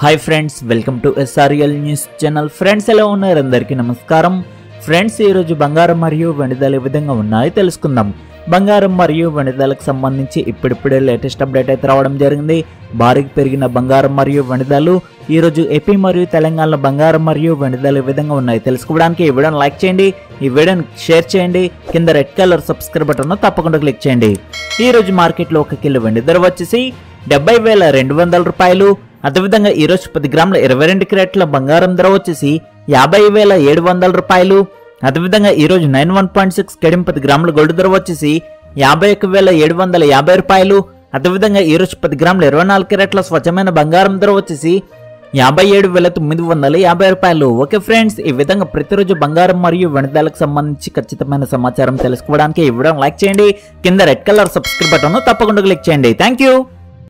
hi friends welcome to SRL news channel friends ఎలా ఉన్నారు అందరికీ నమస్కారం ఫ్రెండ్స్ ఈరోజు బంగారం మరియు వెండిదాలు ఏ విధంగా ఉన్నాయో తెలుసుకుందాం బంగారం మరియు వెండిదాలకు సంబంధించి ఇప్పుడిప్పుడే లేటెస్ట్ అప్డేట్ అయితే రావడం జరిగింది భారీగా పెరిగిన బంగారం మరియు వెండిదాలు ఈరోజు ఏపీ మరియు తెలంగాణలో బంగారం మరియు వెండిదాలు ఏ విధంగా ఉన్నాయి తెలుసుకోవడానికి ఈ వీడియోని లైక్ చేయండి ఈ వీడియోని షేర్ చేయండి కింద రెడ్ కలర్ సబ్స్క్రైబ్ బటన్ తప్పకుండా క్లిక్ చేయండి ఈ రోజు మార్కెట్లో ఒక కిలో వెండి ధర వచ్చేసి డెబ్బై వేల రెండు వందల రూపాయలు అదేవిధంగా ఈ రోజు పది గ్రాముల ఇరవై రెండు క్యారెట్ల బంగారం ధర వచ్చేసి యాభై వేల ఏడు వందల రూపాయలు అదేవిధంగా ఈ రోజు నైన్ వన్ పాయింట్ సిక్స్ కెడిం పది గ్రాముల గోల్డ్ ధర వచ్చేసి యాభై ఒక వేల ఏడు వందల యాభై రూపాయలు అదేవిధంగా ఈ రోజు పది గ్రాముల ఇరవై నాలుగు క్యారెట్ల స్వచ్ఛమైన బంగారం ధర వచ్చేసి యాభై ఏడు వేల తొమ్మిది వందల యాభై రూపాయలు ఓకే ఫ్రెండ్స్ ఈ విధంగా ప్రతిరోజు బంగారం మరియు వెనుదాలకు సంబంధించి ఖచ్చితమైన సమాచారం తెలుసుకోవడానికి ఈ వీడియోని లైక్ చేయండి కింద రెడ్ కలర్ సబ్స్క్రైబ్ బటన్ తప్పకుండా క్లిక్ చేయండి థ్యాంక్ యూ